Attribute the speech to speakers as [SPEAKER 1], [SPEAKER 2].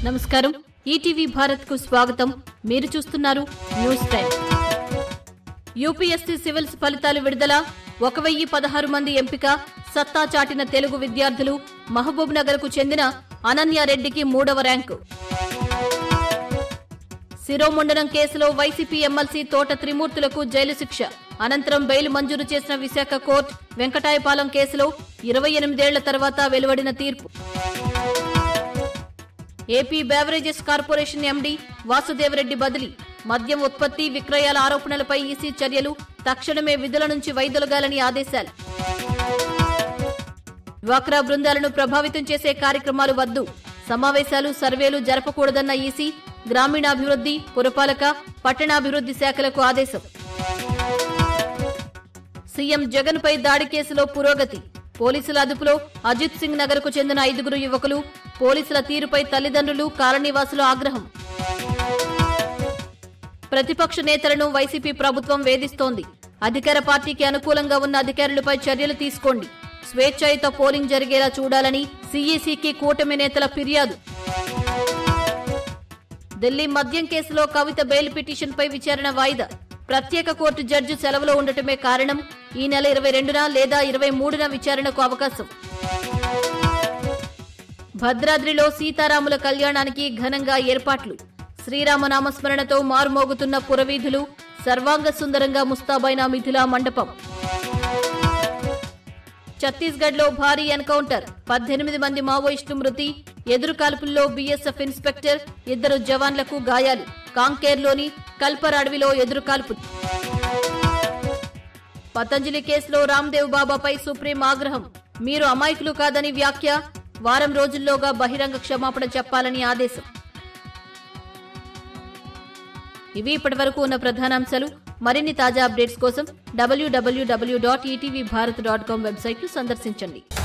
[SPEAKER 1] నమస్కారం ఈటీవీ భారత్ కు స్వాగతం మీరు చూస్తున్నారు న్యూస్ టైం యూపీఎస్సీ సివిల్స్ ఫలితాలు విడుదల ఒక వెయ్యి పదహారు మంది ఎంపిక సత్తా చాటిన తెలుగు విద్యార్థులు మహబూబ్ నగర్ కు చెందిన అనన్యారెడ్డికి మూడవ ర్యాంకు శిరోముండనం కేసులో వైసీపీ ఎమ్మెల్సీ తోట త్రిమూర్తులకు జైలు శిక్ష అనంతరం బెయిల్ మంజూరు చేసిన విశాఖ కోర్టు వెంకటాయపాలెం కేసులో ఇరవై ఎనిమిదేళ్ల తర్వాత వెలువడిన తీర్పు AP beverages corporation MD Vasudeva Reddy బదిలీ మద్యం ఉత్పత్తి విక్రయాల ఆరోపణలపై ఈసీ చర్యలు తక్షణమే విధుల నుంచి వైదొలగాలని ఆదేశాలు డ్వాక్రా బృందాలను ప్రభావితం చేసే కార్యక్రమాలు వద్దు సమావేశాలు సర్వేలు జరపకూడదన్న ఈసీ గ్రామీణాభివృద్ధి పురపాలక పట్టణాభివృద్ధి శాఖలకు ఆదేశం సీఎం జగన్ పై దాడి కేసులో పురోగతి పోలీసుల అదుపులో అజిత్ సింగ్ నగర్ కు చెందిన ఐదుగురు యువకులు పోలీసుల తీరుపై తల్లిదండ్రులు కాలనీవాసుల ఆగ్రహం ప్రతిపక్ష నేతలను వైసీపీ ప్రభుత్వం వేధిస్తోంది అధికార పార్టీకి అనుకూలంగా ఉన్న అధికారులపై చర్యలు తీసుకోండి స్వేచ్ఛాయుత పోలింగ్ జరిగేలా చూడాలని సీఈసీకి కూటమి నేతల ఫిర్యాదు ఢిల్లీ మద్యం కేసులో కవిత బెయిల్ పిటిషన్పై విచారణ వాయిదా ప్రత్యేక కోర్టు జడ్జి సెలవులో ఉండటమే కారణం ఈ నెల ఇరవై రెండున లేదా ఇరవై మూడున విచారణకు అవకాశం భద్రాద్రిలో సీతారాముల కళ్యాణానికి ఘనంగా ఏర్పాట్లు శ్రీరామనామస్మరణతో మారుమోగుతున్న పురవీధులు సర్వాంగ సుందరంగా ముస్తాబైన మిథిలా మండపం ఛత్తీస్గఢ్ లో భారీ ఎన్కౌంటర్ పద్దెనిమిది మంది మావోయిస్టులు మృతి ఎదురు కాల్పుల్లో బీఎస్ఎఫ్ ఇన్స్పెక్టర్ ఇద్దరు జవాన్లకు గాయాలు కాంకేర్లోని కల్పర్ అడవిలో ఎదురు కాల్పులు పతంజలి కేసులో రామ్దేవ్ బాబాపై సుప్రీం ఆగ్రహం మీరు అమాయకులు కాదని వ్యాఖ్య వారం రోజుల్లోగా బహిరంగ క్షమాపణ చెప్పాలని ఆదేశం ఇవి ఇప్పటివరకు ఉన్న ప్రధానాంశాలు మరిన్ని తాజా అప్డేట్స్ కోసం WWW dot ETV Bharat dot com వెబ్సైట్ను సందర్శించండి